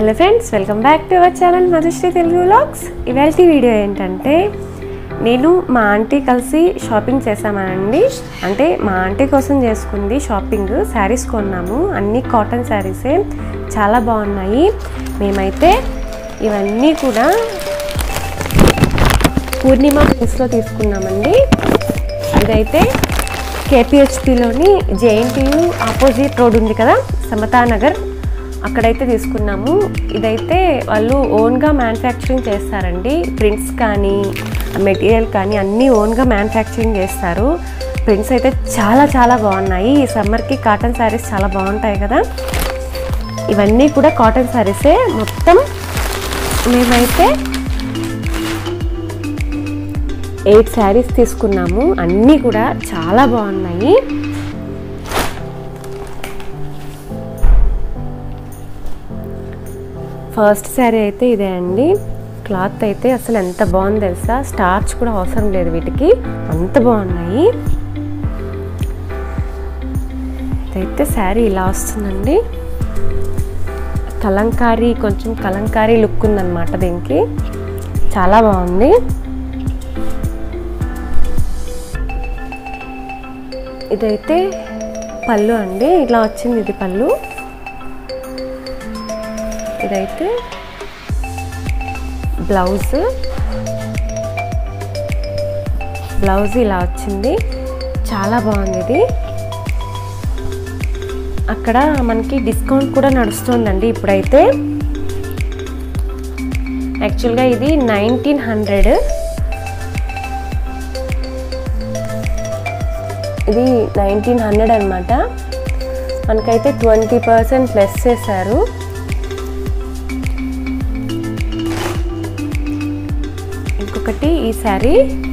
hello friends welcome back to our channel Madhushree Telugu vlogs ఇవాళ video ఏంటంటే నేను మా ఆంటీ కలిసి షాపింగ్ చేసామనండి అంటే మా ఆంటీ కోసం చేసుకుంది షాపింగ్ శారీస్ కొన్నాము అన్ని కాటన్ శారీసే చాలా బాగున్నాయి మేమైతే ఇవన్నీ కూడా పూర్ణిమ ప్లేస్లో తీసుకున్నామండి ఇదైతే కేపిహెచ్పిలోని జేఎన్టీయు ఆపోజిట్ రోడ్ ఉంది కదా సమతా నగర్ అక్కడైతే తీసుకున్నాము ఇదైతే వాళ్ళు ఓన్గా మ్యానుఫ్యాక్చరింగ్ చేస్తారండి ప్రింట్స్ కానీ మెటీరియల్ కానీ అన్నీ ఓన్గా మ్యానుఫ్యాక్చరింగ్ చేస్తారు ప్రింట్స్ అయితే చాలా చాలా బాగున్నాయి ఈ సమ్మర్కి కాటన్ శారీస్ చాలా బాగుంటాయి కదా ఇవన్నీ కూడా కాటన్ శారీసే మొత్తం మేమైతే ఎయిట్ శారీస్ తీసుకున్నాము అన్నీ కూడా చాలా బాగున్నాయి ఫస్ట్ శారీ అయితే ఇదే అండి క్లాత్ అయితే అసలు ఎంత బాగుంది తెలుసా స్టార్చ్ కూడా అవసరం లేదు వీటికి అంత బాగున్నాయి ఇదైతే శారీ ఇలా వస్తుందండి కలంకారీ కొంచెం కలంకారీ లుక్ ఉందన్నమాట దీనికి చాలా బాగుంది ఇదైతే పళ్ళు అండి ఇలా వచ్చింది ఇది పళ్ళు ఇదైతే బ్లౌజ్ బ్లౌజ్ ఇలా వచ్చింది చాలా బాగుంది ఇది అక్కడ మనకి డిస్కౌంట్ కూడా నడుస్తుందండి ఇప్పుడైతే యాక్చువల్గా ఇది నైన్టీన్ హండ్రెడ్ ఇది నైన్టీన్ హండ్రెడ్ అనమాట మనకైతే ట్వంటీ పర్సెంట్ ప్లస్ చేశారు ఇంకొకటి ఈ శారీ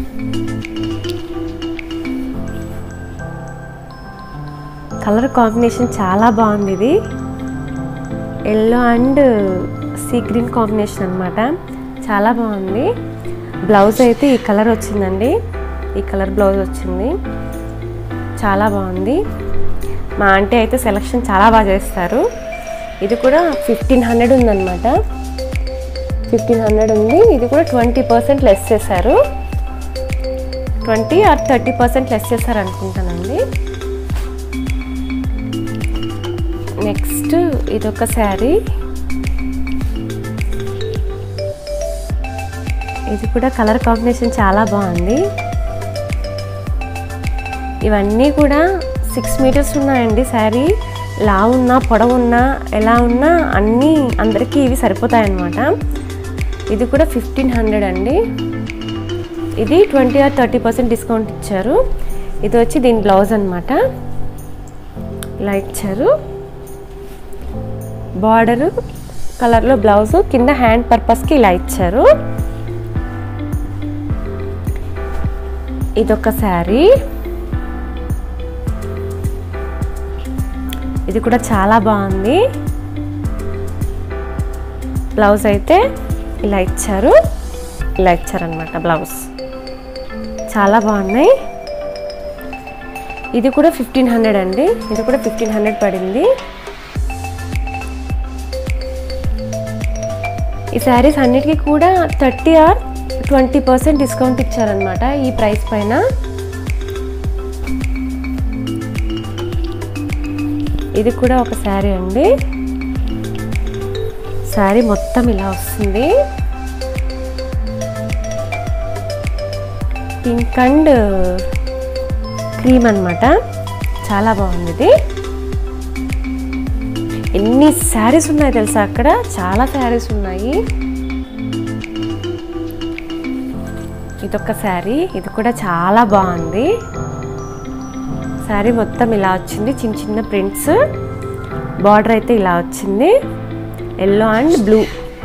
కలర్ కాంబినేషన్ చాలా బాగుంది ఇది yellow and sea green combination అనమాట చాలా బాగుంది బ్లౌజ్ అయితే ఈ కలర్ వచ్చిందండి ఈ కలర్ బ్లౌజ్ వచ్చింది చాలా బాగుంది మా ఆంటీ అయితే సెలక్షన్ చాలా బాగా చేస్తారు ఇది కూడా ఫిఫ్టీన్ హండ్రెడ్ ఉందన్నమాట ఫిఫ్టీన్ హండ్రెడ్ ఉంది ఇది కూడా ట్వంటీ పర్సెంట్ లెస్ చేశారు twenty or thirty percent less చేశారు అనుకుంటానండి నెక్స్ట్ ఇదొక శారీ ఇది కూడా కలర్ కాంబినేషన్ చాలా బాగుంది ఇవన్నీ కూడా సిక్స్ మీటర్స్ ఉన్నాయండి శారీ లా ఉన్నా పొడవున్నా ఎలా ఉన్నా అన్నీ అందరికీ ఇవి సరిపోతాయి అన్నమాట ఇది కూడా ఫిఫ్టీన్ హండ్రెడ్ అండి ఇది twenty or thirty percent discount ఇచ్చారు ఇది వచ్చి దీని బ్లౌజ్ అనమాట ఇలా ఇచ్చారు బార్డరు కలర్లో బ్లౌజ్ కింద హ్యాండ్ పర్పస్కి ఇలా ఇచ్చారు ఇదొక శారీ ఇది కూడా చాలా బాగుంది బ్లౌజ్ అయితే ఇలా ఇచ్చారు ఇలా ఇచ్చారనమాట బ్లౌజ్ చాలా బాగున్నాయి ఇది కూడా ఫిఫ్టీన్ హండ్రెడ్ అండి ఇది కూడా ఫిఫ్టీన్ హండ్రెడ్ పడింది ఈ శారీస్ అన్నిటికీ కూడా thirty or twenty percent discount ఇచ్చారనమాట ఈ ప్రైస్ పైన ఇది కూడా ఒక శారీ అండి శారీ మొత్తం ఇలా వస్తుంది పింక్ అండ్ క్రీమ్ అనమాట చాలా బాగుంది ఇది ఎన్ని శారీస్ ఉన్నాయి తెలుసా అక్కడ చాలా శారీస్ ఉన్నాయి ఇదొక శారీ ఇది కూడా చాలా బాగుంది శారీ మొత్తం ఇలా వచ్చింది చిన్న చిన్న ప్రింట్స్ బార్డర్ అయితే ఇలా వచ్చింది ఎల్లో అండ్ బ్లూ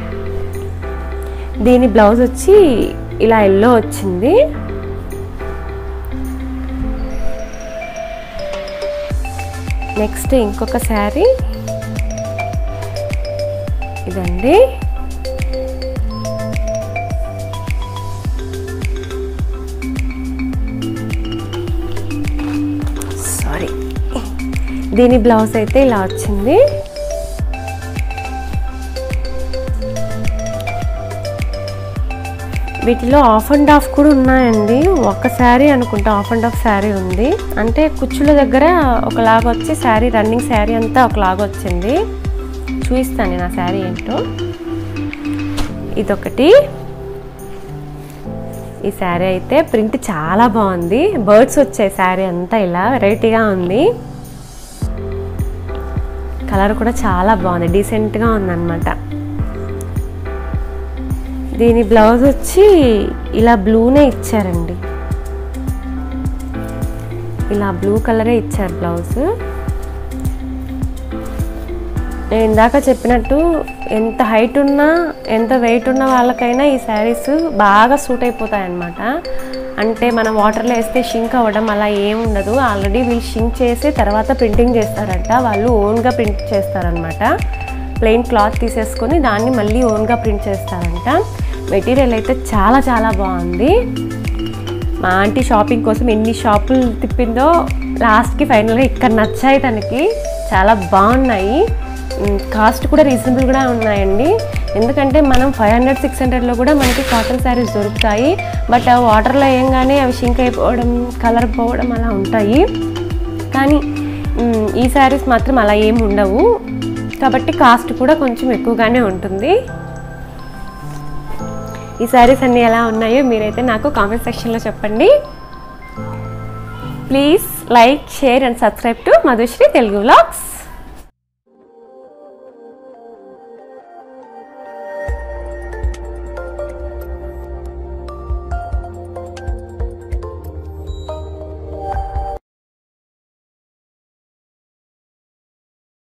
దీని బ్లౌజ్ వచ్చి ఇలా ఎల్లో వచ్చింది నెక్స్ట్ ఇంకొక శారీ ఇదండి సారీ దీని బ్లౌజ్ అయితే ఇలా వచ్చింది వీటిలో ఆఫ్ అండ్ ఆఫ్ కూడా ఉన్నాయండి ఒక శారీ అనుకుంటా ఆఫ్ అండ్ ఆఫ్ శారీ ఉంది అంటే కుచ్చుల దగ్గర ఒకలాగా వచ్చి శారీ రన్నింగ్ శారీ అంతా ఒకలాగా వచ్చింది చూపిస్తాను నేను ఆ శారీ ఏంటో ఇదొకటి ఈ శారీ అయితే ప్రింట్ చాలా బాగుంది బర్డ్స్ వచ్చాయి శారీ అంతా ఇలా వెరైటీగా ఉంది కలర్ కూడా చాలా బాగుంది డీసెంట్గా ఉందన్నమాట దీని బ్లౌజ్ వచ్చి ఇలా బ్లూనే ఇచ్చారండి ఇలా బ్లూ కలరే ఇచ్చారు బ్లౌజ్ నేను ఇందాక చెప్పినట్టు ఎంత హైట్ ఉన్నా ఎంత వెయిట్ ఉన్న వాళ్ళకైనా ఈ శారీస్ బాగా సూట్ అయిపోతాయి అన్నమాట అంటే మనం వాటర్లో వేస్తే షింక్ అవ్వడం అలా ఏం ఉండదు ఆల్రెడీ వీళ్ళు షింక్ చేసి తర్వాత ప్రింటింగ్ చేస్తారంట వాళ్ళు ఓన్గా ప్రింట్ చేస్తారనమాట ప్లెయిన్ క్లాత్ తీసేసుకొని దాన్ని మళ్ళీ ఓన్గా ప్రింట్ చేస్తారంట మెటీరియల్ అయితే చాలా చాలా బాగుంది మా ఆంటీ షాపింగ్ కోసం ఎన్ని షాపులు తిప్పిందో లాస్ట్కి ఫైనల్గా ఇక్కడ నచ్చాయి తనకి చాలా బాగున్నాయి కాస్ట్ కూడా రీజనబుల్ కూడా ఉన్నాయండి ఎందుకంటే మనం ఫైవ్ హండ్రెడ్ సిక్స్ హండ్రెడ్లో కూడా మనకి కాటన్ శారీస్ దొరుకుతాయి బట్ ఆ వాటర్లో వేయంగానే అవి షింక్ అయిపోవడం కలర్ పోవడం అలా ఉంటాయి కానీ మ్, ఈ శారీస్ మాత్రం అలా ఏమి ఉండవు కాబట్టి కాస్ట్ కూడా కొంచెం ఎక్కువగానే ఉంటుంది ఈ శారీస్ అన్నీ ఎలా ఉన్నాయో మీరైతే నాకు కామెంట్ సెక్షన్లో చెప్పండి please like share and subscribe to Madhushree Telugu vlogs